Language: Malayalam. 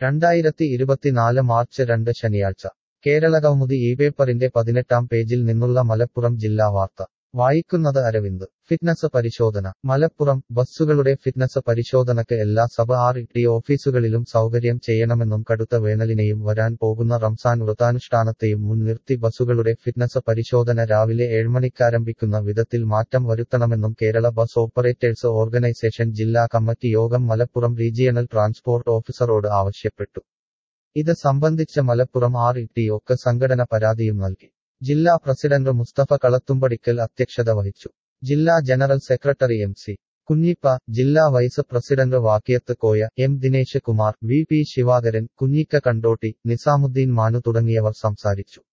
രണ്ടായിരത്തി ഇരുപത്തിനാല് മാർച്ച് രണ്ട് ശനിയാഴ്ച കേരളകൗമുദി ഈ പേപ്പറിന്റെ പതിനെട്ടാം പേജിൽ നിന്നുള്ള മലപ്പുറം ജില്ലാ വാർത്ത വായിക്കുന്നത് അരവിന്ദ് ഫിറ്റ്നസ് പരിശോധന മലപ്പുറം ബസ്സുകളുടെ ഫിറ്റ്നസ് പരിശോധനക്ക് എല്ലാ സബ ആർ ടി ഓഫീസുകളിലും സൗകര്യം ചെയ്യണമെന്നും കടുത്ത വേനലിനെയും വരാൻ പോകുന്ന റംസാൻ വ്രതാനുഷ്ഠാനത്തെയും മുൻനിർത്തി ബസ്സുകളുടെ ഫിറ്റ്നസ് പരിശോധന രാവിലെ ഏഴ്മണിക്കാരംഭിക്കുന്ന വിധത്തിൽ മാറ്റം വരുത്തണമെന്നും കേരള ബസ് ഓപ്പറേറ്റേഴ്സ് ഓർഗനൈസേഷൻ ജില്ലാ കമ്മിറ്റി യോഗം മലപ്പുറം റീജിയണൽ ട്രാൻസ്പോർട്ട് ഓഫീസറോട് ആവശ്യപ്പെട്ടു ഇത് സംബന്ധിച്ച് മലപ്പുറം ആർ ടി ഒക്കെ സംഘടന പരാതിയും നൽകി ജില്ലാ പ്രസിഡന്റ് മുസ്തഫ കളത്തുംപടിക്കൽ അധ്യക്ഷത വഹിച്ചു ജില്ലാ general secretary M C Kunhippa ജില്ലാ vice president Vakkiyath Koya M Dinesh Kumar V P Sivakaran Kunhikka Kondotty Nizamuddin Manu തുടങ്ങിയവർ സംസാരിച്ചു